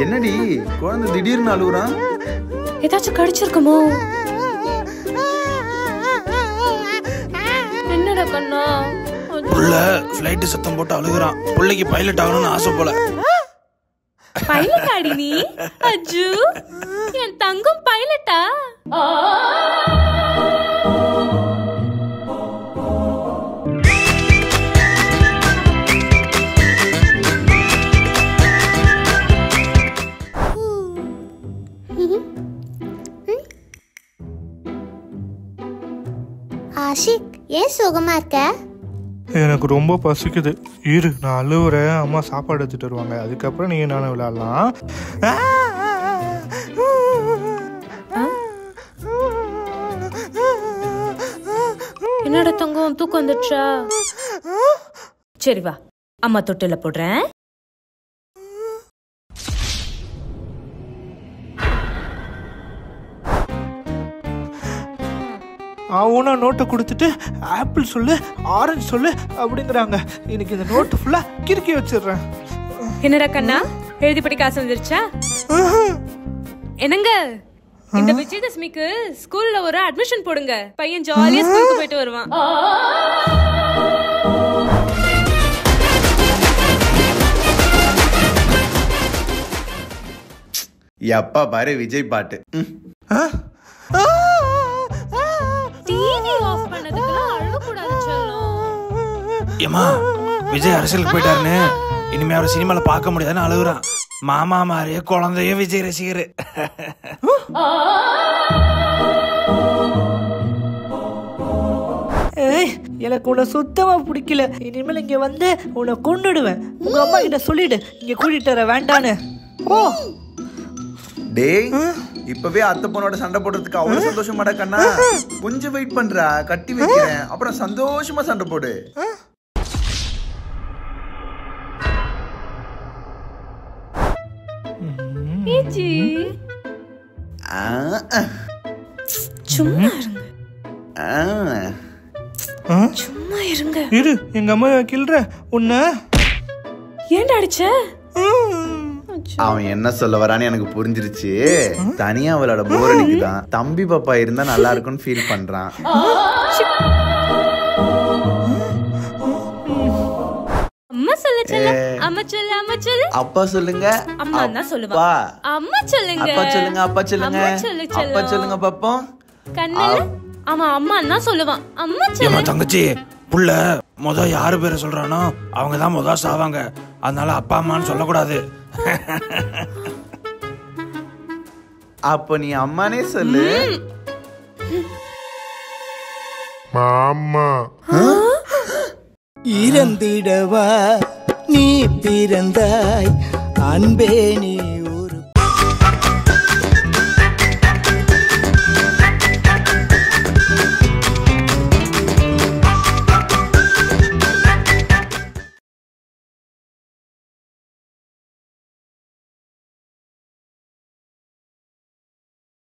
என்னடி குழந்தை திடீர்னு அழுகுறான் ஏதாச்சும் கடிச்சிருக்குமோ என்னடா கண்ணா புள்ள ஃப்ளைட்டு சத்தம் போட்டு அழுகுறான் பிள்ளைக்கு பைலட் ஆகணும்னு ஆசை போல பைலட் ஆடி நீ அஜு என் தங்கம் பைலட்டா ஆஷிக் ஏன் சோகமா இருக்க எனக்கு ரொம்ப பசிக்குது இரு நான் அழுவுறேன் அம்மா சாப்பாடு எடுத்துட்டு வருவாங்க அதுக்கப்புறம் நீ நானும் விளையாடலாம் என்னடா தங்கம் தூக்கம் வந்துடுச்சா சரி வா அம்மா தொட்டில போடுறேன் அவனா நோட்டை கொடுத்துட்டு ஆப்பிள் சொல்லு ஆரஞ்சு சொல்லு அப்படிங்கிறாங்க இன்னைக்கு இந்த நோட்டு ஃபுல்லா கிறுக்கி வச்சிடுறேன் என்னடா கண்ணா எழுதி படிக்க ஆசை வந்துருச்சா என்னங்க இந்த விஜயதசமிக்கு ஸ்கூல்ல ஒரு அட்மிஷன் போடுங்க பையன் ஜாலியா ஸ்கூலுக்கு போயிட்டு வருவான் எப்பா பாரு விஜய் பாட்டு ம். டிவி ஆஃப் பண்ணதுக்கெல்லாம் அழக்கூடாது செல்லம் ஏமா விஜய் அரசியலுக்கு போயிட்டாருன்னு இனிமே அவர் சினிமால பார்க்க முடியாதுன்னு அழுகுறான் மாமா மாதிரியே குழந்தைய விஜய் ரசிகர் ஏய் எனக்கு உன்னை சுத்தமா பிடிக்கல இனிமேல் இங்க வந்து உன்னை கொன்னுடுவேன் உங்க அம்மா கிட்ட சொல்லிடு இங்க கூட்டிட்டு வர வேண்டான்னு ஓ டேய் இப்பவே அத்தை பொண்ணோட சண்டை போடுறதுக்கு அவ்வளவு சந்தோஷமாடா கண்ணா கொஞ்சம் வெயிட் பண்றா கட்டி வைக்கிறேன் அப்புறம் சந்தோஷமா சண்டை போடு ஏஜி ஆ, ஆ, சும்மா இருங்க ஆ. சும்மா இருங்க இரு எங்க அம்மா கிள்ற உன்னை ஏன்டா அடிச்ச அவன் என்ன சொல்ல வரான்னு எனக்கு புரிஞ்சிருச்சு தனியா அவளோட போர் அடிக்குதான் தம்பி பாப்பா இருந்தா நல்லா இருக்கும்னு ஃபீல் பண்றான் அம்மா சொல்லு செல்ல அம்மா சொல்லு அம்மா சொல்லு அப்பா சொல்லுங்க அம்மா தான் சொல்லுவா அப்பா அம்மா சொல்லுங்க அப்பா சொல்லுங்க அப்பா சொல்லுங்க அம்மா சொல்லு அப்பா செல்லம். சொல்லுங்க பாப்போம் கண்ணுல ஆமா அம்மா தான் சொல்லுவான் அம்மா ஏமா சொல்லு தங்கச்சி புள்ள முத யாரு பேரை சொல்றானோ அவங்க தான் முத சாவாங்க அதனால அப்பா அம்மான்னு சொல்லக்கூடாது அப்ப நீ அம்மானே சொல்லு மாமா இறந்திடவா நீ பிறந்தாய் அன்பே நீ